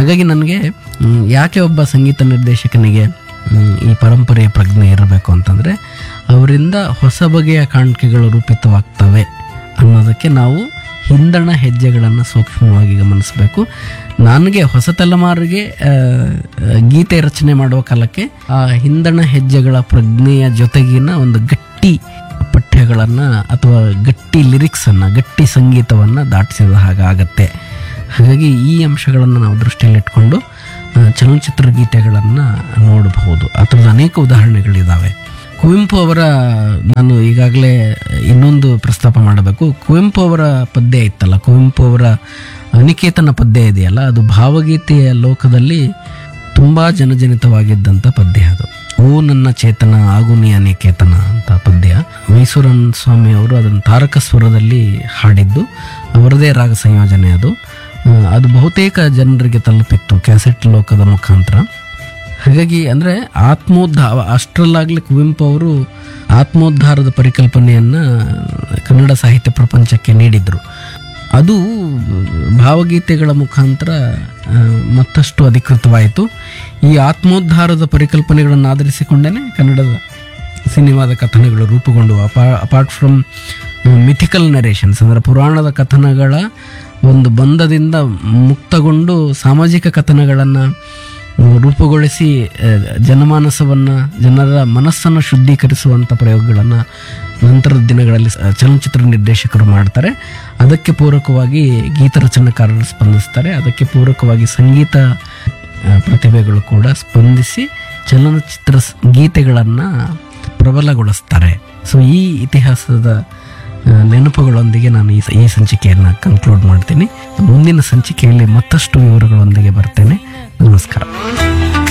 ಹಾಗಾಗಿ ನನಗೆ ಮ್, ಯಾಕೆ ಒಬ್ಬ ಸಂಗೀತ ನಿರ್ದೇಶಕನಿಗೆ ಮ್, ಈ ಪರಂಪರೆಯ ಪ್ರಜ್ಞೆ ಇರಬೇಕು ಅಂತಂದರೆ ಅವರಿಂದ ಹೊಸ ಬಗೆಯ ಕಾಣಿಕೆಗಳು ರೂಪಿತವಾಗ್ತವೆ ಅನ್ನೋದಕ್ಕೆ ನಾವು ಹಿಂದಣ ಹೆಜ್ಜೆಗಳನ್ನು ಸೂಕ್ಷ್ಮವಾಗಿ ಗಮನಿಸಬೇಕು ನನಗೆ ಹೊಸ ತಲೆಮಾರಿಗೆ ಆ, ಗೀತೆ ರಚನೆ ಮಾಡುವ ಕಾಲಕ್ಕೆ ಆ ಹಿಂದಣ ಹೆಜ್ಜೆಗಳ ಪ್ರಜ್ಞೆಯ ಜೊತೆಗಿನ ಒಂದು ಗಟ್ಟಿ ಪಠ್ಯಗಳನ್ನು ಅಥವಾ ಗಟ್ಟಿ ಲಿರಿಕ್ಸನ್ನು ಗಟ್ಟಿ ಸಂಗೀತವನ್ನು ದಾಟಿಸಿದ ಹಾಗಾಗತ್ತೆ ಹಾಗಾಗಿ ಈ ಅಂಶಗಳನ್ನು ನಾವು ದೃಷ್ಟಿಯಲ್ಲಿಟ್ಕೊಂಡು ಆ, ಚಲನಚಿತ್ರ ಗೀತೆಗಳನ್ನು ನೋಡಬಹುದು ಆ ಥರದ ಅನೇಕ ಉದಾಹರಣೆಗಳಿದ್ದಾವೆ ಕುವೆಂಪು ಅವರ ನಾನು ಈಗಾಗಲೇ ಇನ್ನೊಂದು ಪ್ರಸ್ತಾಪ ಮಾಡಬೇಕು ಕುವೆಂಪು ಅವರ ಪದ್ಯ ಇತ್ತಲ್ಲ ಕುವೆಂಪು ಅವರ ಅನಿಕೇತನ ಪದ್ಯ ಇದೆಯಲ್ಲ ಅದು ಭಾವಗೀತೆಯ ಲೋಕದಲ್ಲಿ ತುಂಬ ಜನಜನಿತವಾಗಿದ್ದಂಥ ಪದ್ಯ ಅದು ಓ ನನ್ನ ಚೇತನ ಆಗು ನೀ ಅನಿಕೇತನ ಅಂತ ಪದ್ಯ ಮೈಸೂರನ್ ಸ್ವಾಮಿ ಅವರು ಅದನ್ನು ತಾರಕ ಸ್ವರದಲ್ಲಿ ಹಾಡಿದ್ದು ಅವರದೇ ರಾಗ ಸಂಯೋಜನೆ ಅದು ಆ, ಅದು ಬಹುತೇಕ ಜನರಿಗೆ ತಲುಪಿತ್ತು ಕ್ಯಾಸೆಟ್ ಲೋಕದ ಮುಖಾಂತರ ಹಾಗಾಗಿ ಅಂದರೆ ಆತ್ಮೋದ್ಧಾರ ಅಷ್ಟರಲ್ಲಾಗಲಿ ಕುವೆಂಪು ಅವರು ಆತ್ಮೋದ್ಧಾರದ ಪರಿಕಲ್ಪನೆಯನ್ನು ಕನ್ನಡ ಸಾಹಿತ್ಯ ಪ್ರಪಂಚಕ್ಕೆ ನೀಡಿದರು ಅದು ಭಾವಗೀತೆಗಳ ಮುಖಾಂತರ ಆ, ಮತ್ತಷ್ಟು ಅಧಿಕೃತವಾಯಿತು ಈ ಆತ್ಮೋದ್ಧಾರದ ಪರಿಕಲ್ಪನೆಗಳನ್ನು ಆಧರಿಸಿಕೊಂಡೇ ಕನ್ನಡದ ಸಿನಿಮಾದ ಕಥನಗಳು ರೂಪುಗೊಂಡವು ಅಪಾ ಅಪಾರ್ಟ್ ಫ್ರಮ್ ಮಿಥಿಕಲ್ ನರೇಷನ್ಸ್ ಅಂದರೆ ಪುರಾಣದ ಕಥನಗಳ ಒಂದು ಬಂಧದಿಂದ ಮುಕ್ತಗೊಂಡು ಸಾಮಾಜಿಕ ಕಥನಗಳನ್ನು ರೂಪುಗೊಳಿಸಿ ಆ, ಜನಮಾನಸವನ್ನು ಜನರ ಮನಸ್ಸನ್ನು ಶುದ್ಧೀಕರಿಸುವಂಥ ಪ್ರಯೋಗಗಳನ್ನು ನಂತರದ ದಿನಗಳಲ್ಲಿ ಸ- ಚಲನಚಿತ್ರ ನಿರ್ದೇಶಕರು ಮಾಡ್ತಾರೆ ಅದಕ್ಕೆ ಪೂರಕವಾಗಿ ಗೀತ ರಚನಾಕಾರರು ಸ್ಪಂದಿಸ್ತಾರೆ ಅದಕ್ಕೆ ಪೂರಕವಾಗಿ ಸಂಗೀತ ಆ, ಪ್ರತಿಭೆಗಳು ಕೂಡ ಸ್ಪಂದಿಸಿ ಚಲನಚಿತ್ರ ಸ್- ಗೀತೆಗಳನ್ನು ಪ್ರಬಲಗೊಳಿಸ್ತಾರೆ ಸೊ ಈ ಇತಿಹಾಸದ ಆ, ನೆನಪುಗಳೊಂದಿಗೆ ನಾನು ಈ ಸ- ಈ ಸಂಚಿಕೆಯನ್ನು ಕನ್ಕ್ಲೂಡ್ ಮಾಡ್ತೀನಿ ಮುಂದಿನ ಸಂಚಿಕೆಯಲ್ಲಿ ಮತ್ತಷ್ಟು ವಿವರಗಳೊಂದಿಗೆ ಬರ್ತೇನೆ ನಮಸ್ಕಾರ